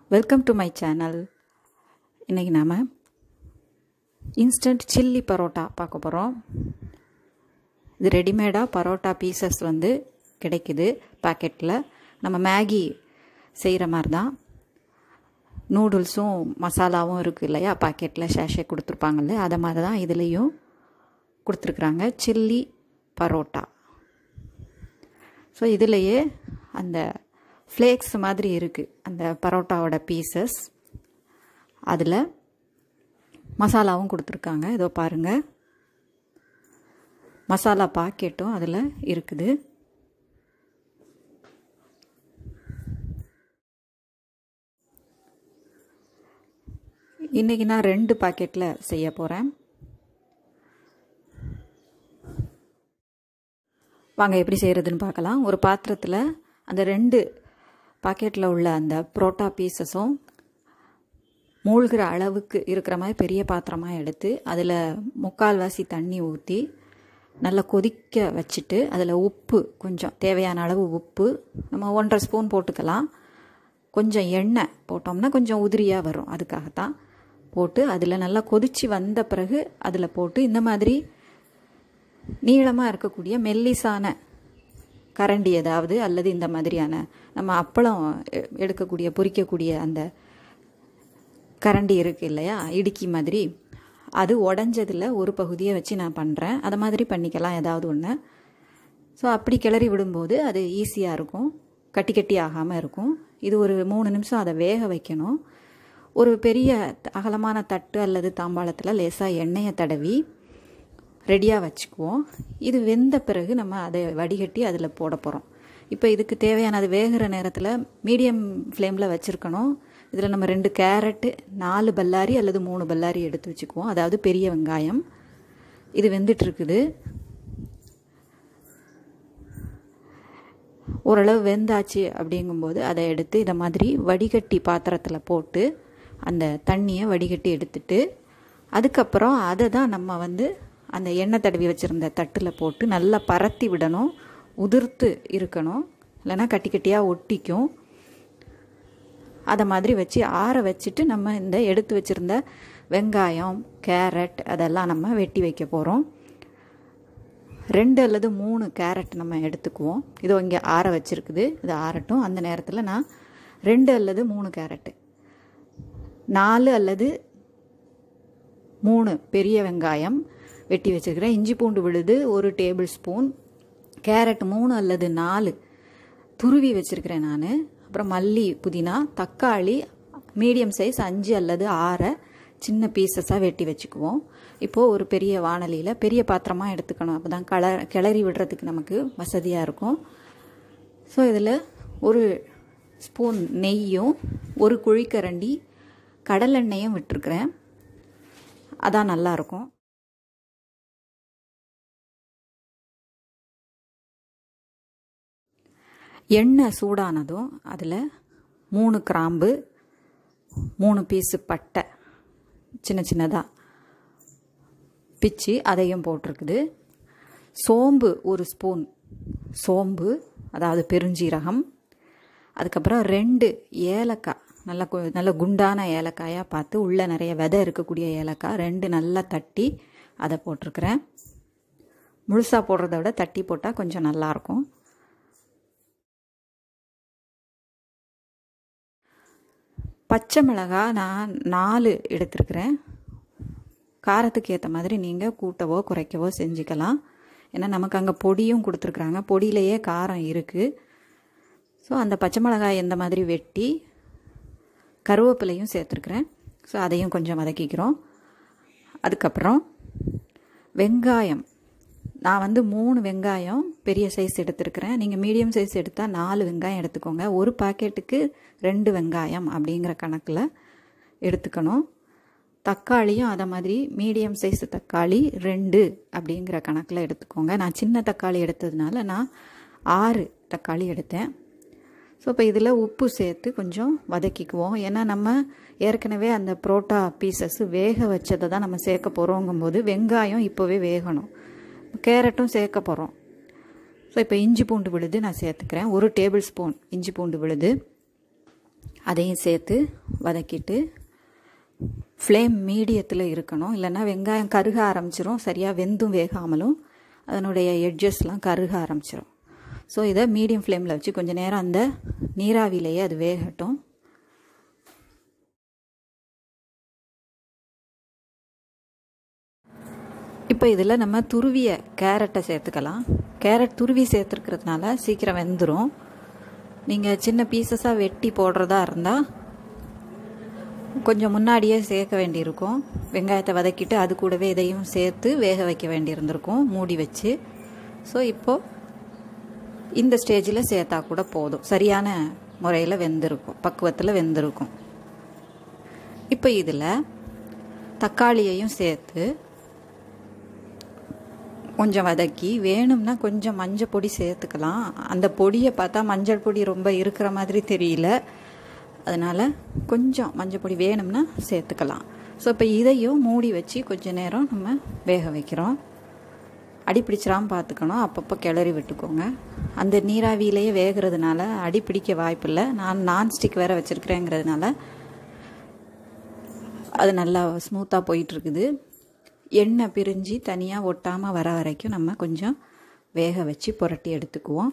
welcome to my channel இன்றைக்கி நாம் instant chilli parotta பார்க்க போகிறோம் இது ரெடிமேடாக பரோட்டா பீசஸ் வந்து கிடைக்குது பாக்கெட்டில் நம்ம மேகி செய்கிற மாதிரி தான் நூடுல்ஸும் மசாலாவும் இருக்குது இல்லையா பாக்கெட்டில் ஷேஷே கொடுத்துருப்பாங்கல்ல அதை மாதிரி தான் இதுலேயும் கொடுத்துருக்குறாங்க சில்லி பரோட்டா ஸோ இதுலேயே அந்த ஃப்ளேக்ஸ் மாதிரி இருக்குது அந்த பரோட்டாவோட பீசஸ் அதில் மசாலாவும் கொடுத்துருக்காங்க இதோ பாருங்கள் மசாலா பாக்கெட்டும் அதில் இருக்குது இன்றைக்கி நான் ரெண்டு பாக்கெட்டில் செய்ய போகிறேன் வாங்க எப்படி செய்கிறதுன்னு பார்க்கலாம் ஒரு பாத்திரத்தில் அந்த ரெண்டு பாக்கெட்டில் உள்ள அந்த புரோட்டா பீசஸும் மூழ்கிற அளவுக்கு இருக்கிற மாதிரி பெரிய பாத்திரமாக எடுத்து அதில் முக்கால்வாசி தண்ணி ஊற்றி நல்லா கொதிக்க வச்சுட்டு அதில் உப்பு கொஞ்சம் தேவையான அளவு உப்பு நம்ம ஒன்றரை ஸ்பூன் போட்டுக்கலாம் கொஞ்சம் எண்ணெய் போட்டோம்னா கொஞ்சம் உதிரியாக வரும் அதுக்காகத்தான் போட்டு அதில் நல்லா கொதித்து வந்த பிறகு அதில் போட்டு இந்த மாதிரி நீளமாக இருக்கக்கூடிய மெல்லிசான கரண்டி ஏதாவது அல்லது இந்த மாதிரியான நம்ம அப்பளம் எடுக்கக்கூடிய பொரிக்கக்கூடிய அந்த கரண்டி இருக்குது இல்லையா இடுக்கி மாதிரி அது உடஞ்சதில் ஒரு பகுதியை வச்சு நான் பண்ணுறேன் அதை மாதிரி பண்ணிக்கலாம் ஏதாவது ஒன்று ஸோ அப்படி கிளறி விடும்போது அது ஈஸியாக இருக்கும் கட்டி கட்டி ஆகாமல் இருக்கும் இது ஒரு மூணு நிமிஷம் அதை வேக வைக்கணும் ஒரு பெரிய அகலமான தட்டு அல்லது தாம்பாளத்தில் லேசாக எண்ணெயை தடவி ரெடியாக வச்சுக்குவோம் இது வெந்த பிறகு நம்ம அதை வடிகட்டி அதில் போட போகிறோம் இப்போ இதுக்கு தேவையான அது வேகிற நேரத்தில் மீடியம் ஃப்ளேமில் வச்சுருக்கணும் இதில் நம்ம ரெண்டு கேரட்டு நாலு பல்லாரி அல்லது மூணு பல்லாரி எடுத்து வச்சுக்குவோம் அதாவது பெரிய வெங்காயம் இது வெந்துட்டுருக்குது ஓரளவு வெந்தாச்சு அப்படிங்கும்போது அதை எடுத்து இதை மாதிரி வடிகட்டி பாத்திரத்தில் போட்டு அந்த தண்ணியை வடிகட்டி எடுத்துட்டு அதுக்கப்புறம் அதை தான் நம்ம வந்து அந்த எண்ணெய் தடவி வச்சுருந்த தட்டில் போட்டு நல்லா பரத்தி விடணும் உதிர்த்து இருக்கணும் இல்லைன்னா கட்டி கட்டியாக ஒட்டிக்கும் அதை மாதிரி வச்சு ஆற வச்சுட்டு நம்ம இந்த எடுத்து வச்சுருந்த வெங்காயம் கேரட் அதெல்லாம் நம்ம வெட்டி வைக்க போகிறோம் ரெண்டு அல்லது மூணு கேரட் நம்ம எடுத்துக்குவோம் இதோ இங்கே ஆற வச்சுருக்குது இது ஆறட்டும் அந்த நேரத்தில் நான் ரெண்டு அல்லது மூணு கேரட்டு நாலு அல்லது மூணு பெரிய வெங்காயம் வெட்டி வச்சுருக்கிறேன் இஞ்சி பூண்டு விழுது ஒரு டேபிள் ஸ்பூன் கேரட் மூணு அல்லது நாலு துருவி வச்சுருக்கிறேன் நான் அப்புறம் மல்லி புதினா தக்காளி மீடியம் சைஸ் அஞ்சு அல்லது ஆறை சின்ன பீசஸாக வெட்டி வச்சுக்குவோம் இப்போது ஒரு பெரிய வானலியில் பெரிய பாத்திரமாக எடுத்துக்கணும் அப்போ தான் கல கிளறி விடுறதுக்கு நமக்கு வசதியாக இருக்கும் ஸோ இதில் ஒரு ஸ்பூன் நெய்யும் ஒரு குழிக்கரண்டி கடலெண்ணெயும் விட்டுருக்குறேன் அதான் நல்லாயிருக்கும் எண்ணெய் சூடானதும் அதில் மூணு கிராம்பு மூணு பீஸு பட்டை சின்ன சின்னதாக பிச்சு அதையும் போட்டிருக்குது சோம்பு ஒரு ஸ்பூன் சோம்பு அதாவது பெருஞ்சீரகம் அதுக்கப்புறம் ரெண்டு ஏலக்காய் நல்ல நல்ல குண்டான ஏலக்காயாக பார்த்து உள்ளே நிறைய விதை இருக்கக்கூடிய ஏலக்காய் ரெண்டு நல்லா தட்டி அதை போட்டிருக்கிறேன் முழுசாக போடுறத விட தட்டி போட்டால் கொஞ்சம் நல்லாயிருக்கும் பச்சை மிளகாய் நான் நாலு எடுத்துருக்கிறேன் காரத்துக்கு ஏற்ற மாதிரி நீங்கள் கூட்டவோ குறைக்கவோ செஞ்சுக்கலாம் ஏன்னா நமக்கு அங்கே பொடியும் கொடுத்துருக்குறாங்க பொடியிலையே காரம் இருக்குது ஸோ அந்த பச்சை மிளகாய் எந்த மாதிரி வெட்டி கருவேப்பிலையும் சேர்த்துருக்குறேன் ஸோ அதையும் கொஞ்சம் வதக்கிக்கிறோம் அதுக்கப்புறம் வெங்காயம் நான் வந்து மூணு வெங்காயம் பெரிய சைஸ் எடுத்துருக்கிறேன் நீங்கள் மீடியம் சைஸ் எடுத்தால் நாலு வெங்காயம் எடுத்துக்கோங்க ஒரு பாக்கெட்டுக்கு ரெண்டு வெங்காயம் அப்படிங்கிற கணக்கில் எடுத்துக்கணும் தக்காளியும் அதை மாதிரி மீடியம் சைஸ் தக்காளி ரெண்டு அப்படிங்கிற கணக்கில் எடுத்துக்கோங்க நான் சின்ன தக்காளி எடுத்ததுனால நான் ஆறு தக்காளி எடுத்தேன் ஸோ இப்போ இதில் உப்பு சேர்த்து கொஞ்சம் வதக்கிக்குவோம் ஏன்னா நம்ம ஏற்கனவே அந்த புரோட்டா பீசஸ் வேக வச்சதை தான் நம்ம சேர்க்க போகிறோங்கும்போது வெங்காயம் இப்போவே வேகணும் கேரட்டும் சேர்க்க போகிறோம் ஸோ இப்போ இஞ்சி பூண்டு விழுது நான் சேர்த்துக்கிறேன் ஒரு டேபிள் ஸ்பூன் இஞ்சி பூண்டு விழுது அதையும் சேர்த்து வதக்கிட்டு ஃப்ளேம் மீடியத்தில் இருக்கணும் இல்லைன்னா வெங்காயம் கருக ஆரம்பிச்சிரும் சரியாக வெந்தும் வேகாமலும் அதனுடைய எட்ஜஸ்லாம் கருக ஆரம்பிச்சிரும் ஸோ இதை மீடியம் ஃப்ளேமில் வச்சு கொஞ்சம் நேரம் அந்த நீராவிலேயே அது வேகட்டும் இப்போ இதில் நம்ம துருவிய கேரட்டை சேர்த்துக்கலாம் கேரட் துருவி சேர்த்துருக்கிறதுனால சீக்கிரம் வெந்துடும் நீங்கள் சின்ன பீசஸாக வெட்டி போடுறதா இருந்தால் கொஞ்சம் முன்னாடியே சேர்க்க வேண்டியிருக்கும் வெங்காயத்தை வதக்கிட்டு அது கூடவே இதையும் சேர்த்து வேக வைக்க வேண்டியிருந்திருக்கும் மூடி வச்சு ஸோ இப்போது இந்த ஸ்டேஜில் சேர்த்தா கூட போதும் சரியான முறையில் வெந்திருக்கும் பக்குவத்தில் வெந்திருக்கும் இப்போ இதில் தக்காளியையும் சேர்த்து கொஞ்சம் வதக்கி வேணும்னா கொஞ்சம் மஞ்சள் பொடி சேர்த்துக்கலாம் அந்த பொடியை பார்த்தா மஞ்சள் பொடி ரொம்ப இருக்கிற மாதிரி தெரியல அதனால் கொஞ்சம் மஞ்சள் பொடி வேணும்னா சேர்த்துக்கலாம் ஸோ இப்போ இதையும் மூடி வச்சு கொஞ்சம் நேரம் நம்ம வேக வைக்கிறோம் அடி பிடிச்சிடாமல் பார்த்துக்கணும் அப்பப்போ கிளறி விட்டுக்கோங்க அந்த நீராவியிலேயே வேகிறதுனால அடி பிடிக்க வாய்ப்பில்லை நான் நான்ஸ்டிக் வேறு வச்சுருக்கிறேங்கிறதுனால அது நல்லா ஸ்மூத்தாக போயிட்டுருக்குது எண்ணெய் பிரிஞ்சு தனியாக ஒட்டாமல் வர வரைக்கும் நம்ம கொஞ்சம் வேக வச்சு புரட்டி எடுத்துக்குவோம்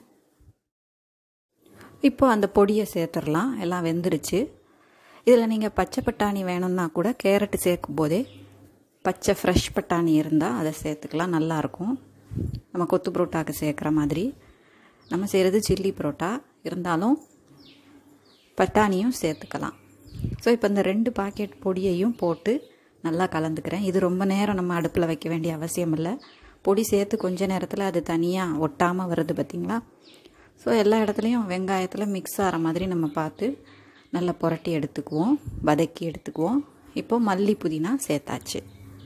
இப்போ அந்த பொடியை சேர்த்துடலாம் எல்லாம் வெந்துருச்சு இதில் நீங்கள் பச்சை பட்டாணி வேணும்னா கூட கேரட்டு சேர்க்கும் போதே பச்சை ஃப்ரெஷ் பட்டாணி இருந்தால் அதை சேர்த்துக்கலாம் நல்லாயிருக்கும் நம்ம கொத்து புரோட்டாக்கு சேர்க்குற மாதிரி நம்ம செய்கிறது சில்லி புரோட்டா இருந்தாலும் பட்டாணியும் சேர்த்துக்கலாம் ஸோ இப்போ இந்த ரெண்டு பாக்கெட் பொடியையும் போட்டு நல்லா கலந்துக்கிறேன் இது ரொம்ப நேரம் நம்ம அடுப்பில் வைக்க வேண்டிய அவசியம் இல்லை பொடி சேர்த்து கொஞ்ச நேரத்தில் அது தனியாக ஒட்டாமல் வருது பார்த்திங்களா ஸோ எல்லா இடத்துலையும் வெங்காயத்தில் மிக்ஸ் ஆகிற மாதிரி நம்ம பார்த்து நல்லா புரட்டி எடுத்துக்குவோம் வதக்கி எடுத்துக்குவோம் இப்போ மல்லி புதினா சேர்த்தாச்சு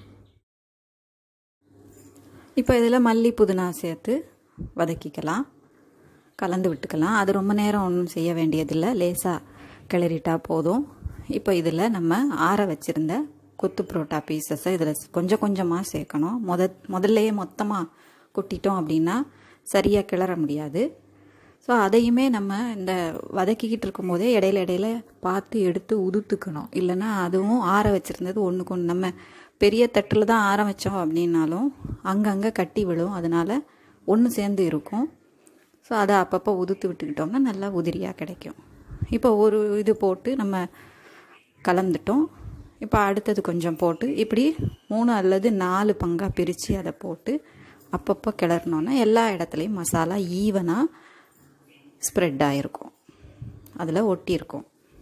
இப்போ இதில் மல்லி புதினா சேர்த்து வதக்கிக்கலாம் கலந்து விட்டுக்கலாம் அது ரொம்ப நேரம் ஒன்றும் செய்ய வேண்டியதில்லை லேசாக கிளறிட்டா போதும் இப்போ இதில் நம்ம ஆற வச்சுருந்த கொத்து புரோட்டா பீசஸை இதில் கொஞ்சம் கொஞ்சமாக சேர்க்கணும் முத முதல்லையே மொத்தமாக கொட்டிட்டோம் அப்படின்னா சரியாக கிளற முடியாது ஸோ அதையுமே நம்ம இந்த வதக்கிக்கிட்டு இருக்கும்போதே இடையில இடையில பார்த்து எடுத்து உதுத்துக்கணும் இல்லைன்னா அதுவும் ஆற வச்சுருந்தது ஒன்றுக்கு ஒன்று நம்ம பெரிய தட்டில் தான் ஆற வச்சோம் அப்படின்னாலும் அங்கங்கே கட்டி விழும் அதனால் ஒன்று சேர்ந்து இருக்கும் ஸோ அதை அப்பப்போ உதுத்து விட்டுக்கிட்டோம்னா நல்லா உதிரியாக கிடைக்கும் இப்போ ஒரு இது போட்டு நம்ம கலந்துட்டோம் இப்போ அடுத்தது கொஞ்சம் போட்டு இப்படி மூணு அல்லது நாலு பங்காக பிரித்து அதை போட்டு அப்பப்போ கிளறினோன்னா எல்லா இடத்துலையும் மசாலா ஈவனாக ஸ்ப்ரெட் ஆகிருக்கும் அதில் ஒட்டியிருக்கும்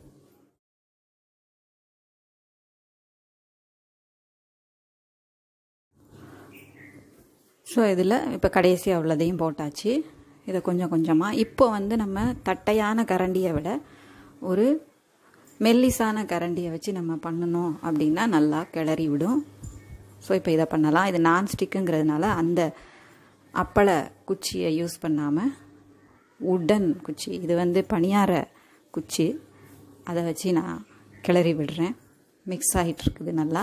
ஸோ இதில் இப்போ கடைசியாக உள்ளதையும் போட்டாச்சு இதை கொஞ்சம் கொஞ்சமாக இப்போ வந்து நம்ம தட்டையான கரண்டியை விட ஒரு மெல்லிசான கரண்டியை வச்சு நம்ம பண்ணணும் அப்படின்னா நல்லா கிளறி விடும் ஸோ இப்போ இதை பண்ணலாம் இது நான்ஸ்டிக்குங்கிறதுனால அந்த அப்பளை குச்சியை யூஸ் பண்ணாமல் உட்டன் குச்சி இது வந்து பணியார குச்சி அதை வச்சு நான் கிளறி விடுறேன் மிக்ஸ் ஆகிட்டுருக்குது நல்லா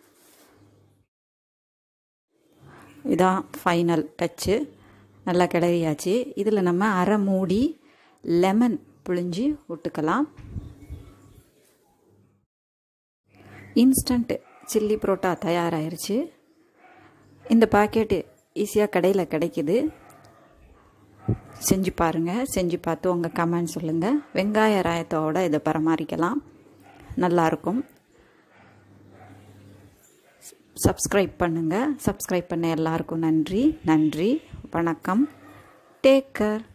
இதான் ஃபைனல் டச்சு நல்லா கிளறியாச்சு இதில் நம்ம அரை மூடி லெமன் புழிஞ்சு விட்டுக்கலாம் இன்ஸ்டன்ட் சில்லி புரோட்டா தயாராகிருச்சு இந்த பாக்கெட்டு ஈஸியாக கடையில் கிடைக்கிது செஞ்சு பாருங்கள் செஞ்சு பார்த்து உங்கள் கமெண்ட் சொல்லுங்கள் வெங்காய ராயத்தோடு இதை பராமரிக்கலாம் நல்லாயிருக்கும் சப்ஸ்கிரைப் பண்ணுங்கள் சப்ஸ்கிரைப் பண்ண எல்லாருக்கும் நன்றி நன்றி வணக்கம் டேக் கேர்